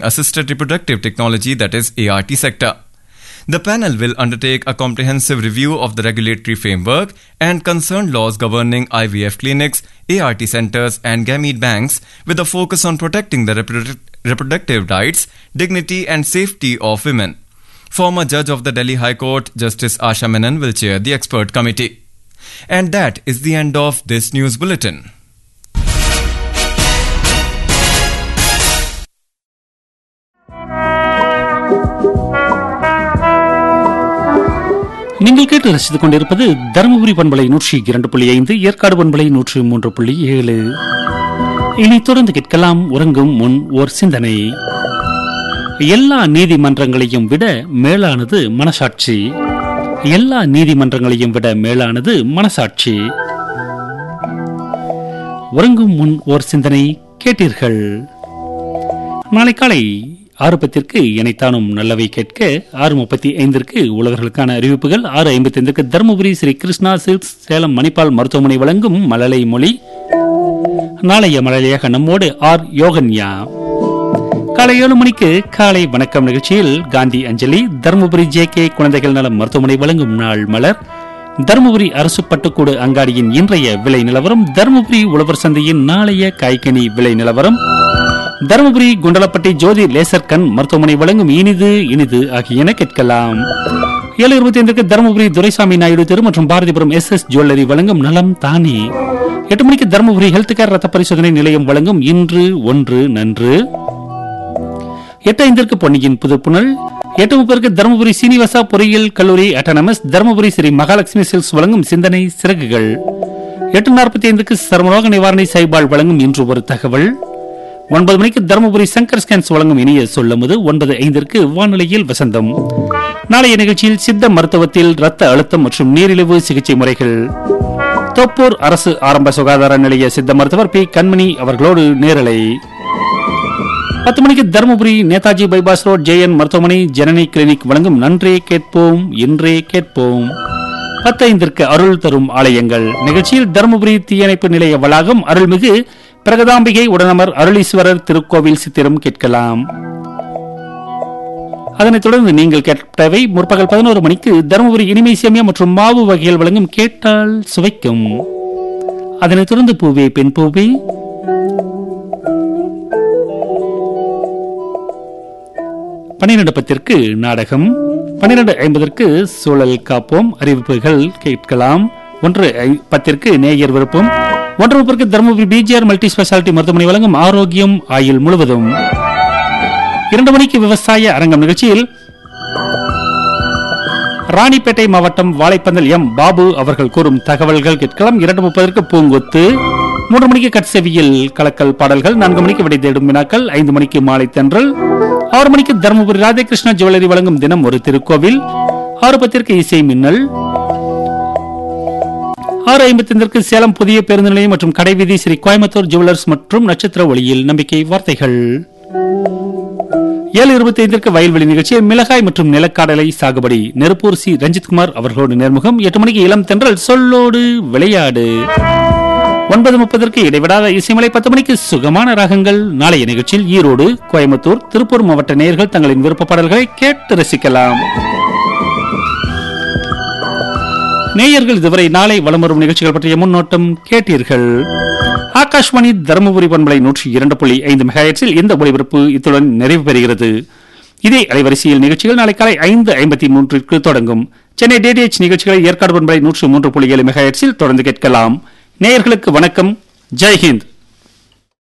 assisted reproductive technology that is ART sector. The panel will undertake a comprehensive review of the regulatory framework and concerned laws governing IVF clinics, ART centers, and gamete banks with a focus on protecting the reprodu- reproductive rights, dignity, and safety of women. Former judge of the Delhi High Court, Justice Asha Menon, will chair the expert committee. And that is the end of this news bulletin. நீங்கள் கேட்டு ரசித்துக் கொண்டிருப்பது தருமபுரி பண்பலை நூற்றி இரண்டு புள்ளி ஐந்து ஏற்காடு பண்பலை நூற்றி மூன்று புள்ளி ஏழு இனி தொடர்ந்து கேட்கலாம் உறங்கும் முன் ஓர் சிந்தனை எல்லா நீதிமன்றங்களையும் விட மேலானது மனசாட்சி எல்லா நீதிமன்றங்களையும் விட மேலானது மனசாட்சி உறங்கும் முன் ஓர் சிந்தனை கேட்டீர்கள் நாளை காலை ஆறு பத்திற்கு இணைத்தானும் நல்லவை கேட்க ஆறு முப்பத்தி ஐந்திற்கு உழவர்களுக்கான அறிவிப்புகள் ஆறு ஐம்பத்தி ஐந்திற்கு தருமபுரி ஸ்ரீ கிருஷ்ணா சில்க்ஸ் சேலம் மணிப்பால் மருத்துவமனை வழங்கும் மழலை மொழி நாளைய மழலையாக நம்மோடு ஆர் யோகன்யா காலை ஏழு மணிக்கு காலை வணக்கம் நிகழ்ச்சியில் காந்தி அஞ்சலி தருமபுரி ஜே கே குழந்தைகள் நலம் மருத்துவமனை வழங்கும் நாள் மலர் தருமபுரி அரசு பட்டுக்கூடு அங்காடியின் இன்றைய விலை நிலவரம் தருமபுரி உழவர் சந்தையின் நாளைய காய்கனி விலை நிலவரம் தருமபுரி குண்டலப்பட்டி ஜோதி லேசர் கண் மருத்துவமனை வழங்கும் இனிது இனிது ஆகியன கேட்கலாம் ஏழு இருபத்தி ஐந்துக்கு தருமபுரி துரைசாமி நாயுடு தெரு மற்றும் பாரதிபுரம் எஸ் எஸ் ஜுவல்லரி வழங்கும் நலம் தானே எட்டு மணிக்கு தருமபுரி ஹெல்த் கேர் ரத்த பரிசோதனை நிலையம் வழங்கும் இன்று ஒன்று நன்று எட்டு ஐந்திற்கு பொன்னியின் புதுப்புணல் எட்டு முப்பதுக்கு தருமபுரி சீனிவாசா பொறியியல் கல்லூரி அட்டானமஸ் தருமபுரி ஸ்ரீ மகாலட்சுமி சில்ஸ் வழங்கும் சிந்தனை சிறகுகள் எட்டு நாற்பத்தி ஐந்துக்கு சர்மரோக நிவாரணி சைபால் வழங்கும் இன்று ஒரு தகவல் ஒன்பது மணிக்கு தருமபுரி சங்கர் ஸ்கேன்ஸ் வழங்கும் இனிய சொல்லமுது ஒன்பது ஐந்திற்கு வானொலியில் வசந்தம் நாளைய நிகழ்ச்சியில் சித்த மருத்துவத்தில் ரத்த அழுத்தம் மற்றும் நீரிழிவு சிகிச்சை முறைகள் தோப்பூர் அரசு ஆரம்ப சுகாதார நிலைய சித்த மருத்துவர் பி கண்மணி அவர்களோடு நேரலை பத்து மணிக்கு Dharmapuri Netaji bypass road JN மருத்துவமனை ஜனனி கிளினிக் வழங்கும் நன்றே கேட்போம் இன்றே கேட்போம் பத்து ஐந்திற்கு அருள் தரும் ஆலயங்கள் நிகழ்ச்சியில் தருமபுரி தீயணைப்பு நிலைய வளாகம் அருள்மிகு பிரகதாம்பிகை உடனமர் அருளீஸ்வரர் திருக்கோவில் சித்திரம் கேட்கலாம் அதனைத் தொடர்ந்து நீங்கள் கேட்டவை முற்பகல் பதினோரு மணிக்கு தருமபுரி இனிமை சேமியா மற்றும் மாவு வகைகள் வழங்கும் கேட்டால் சுவைக்கும் அதனைத் தொடர்ந்து பூவே பெண் பூவே பன்னிரண்டு பத்திற்கு நாடகம் பன்னிரண்டு ஐம்பதற்கு சூழல் காப்போம் அறிவிப்புகள் கேட்கலாம் ஒன்று ஐ- பத்திற்கு நேயர் விருப்பம் ஒன்று முப்பதற்கு தருமபுரி பிஜிஆர் மல்டி ஸ்பெஷாலிட்டி மருத்துவமனை வழங்கும் ஆரோக்கியம் ஆயுள் முழுவதும் இரண்டு மணிக்கு விவசாய அரங்கம் நிகழ்ச்சியில் ராணிப்பேட்டை மாவட்டம் வாழைப்பந்தல் எம் பாபு அவர்கள் கூறும் தகவல்கள் கேட்கலாம் இரண்டு முப்பதற்கு பூங்கொத்து மூன்று மணிக்கு கட்செவியில் கலக்கல் பாடல்கள் நான்கு மணிக்கு விடை தேடும் வினாக்கள் ஐந்து மணிக்கு மாலை தென்றல் ஆறு மணிக்கு தருமபுரி ராதாகிருஷ்ணா ஜுவல்லரி வழங்கும் தினம் ஒரு திருக்கோவில் ஆறு பத்திற்கு இசை மின்னல் ஆறு ஐம்பத்தி ஐந்திற்கு சேலம் புதிய பேருந்து நிலையம் மற்றும் கடைவீதி ஸ்ரீ கோயம்புத்தூர் ஜுவல்லர்ஸ் மற்றும் நட்சத்திர ஒளியில் நம்பிக்கை வார்த்தைகள் ஏழு இருபத்தி ஐந்திற்கு வயல்வெளி நிகழ்ச்சியில் மிளகாய் மற்றும் நிலக்காடலை சாகுபடி நெருப்பூர் சி ரஞ்சித்குமார் அவர்களோடு நேர்முகம் எட்டு மணிக்கு இளம் தென்றல் சொல்லோடு விளையாடு ஒன்பது முப்பதற்கு இடைவிடாத இசைமலை பத்து மணிக்கு சுகமான ராகங்கள் நாளைய நிகழ்ச்சியில் ஈரோடு கோயம்புத்தூர் திருப்பூர் மாவட்ட நேயர்கள் தங்களின் விருப்ப பாடல்களை கேட்டு ரசிக்கலாம் நேயர்கள் இதுவரை நாளை வலம் வரும் நிகழ்ச்சிகள் பற்றிய முன்னோட்டம் கேட்டீர்கள் ஆகாஷ்வாணி தருமபுரி பண்பலை நூற்றி இரண்டு புள்ளி ஐந்து மெகாஹெட்ஸில் இந்த ஒளிபரப்பு இத்துடன் நிறைவு பெறுகிறது இதே அலைவரிசையில் நிகழ்ச்சிகள் நாளை காலை ஐந்து ஐம்பத்தி மூன்றிற்கு தொடங்கும் சென்னை டிடிஎச் நிகழ்ச்சிகளை ஏற்காடு பண்பலை நூற்று மூன்று புள்ளி ஏழு மெகாஹெட்ஸில் தொடர்ந்து கேட்கலாம் நேயர்களுக்கு வணக்கம் ஜெய் ஹிந்த்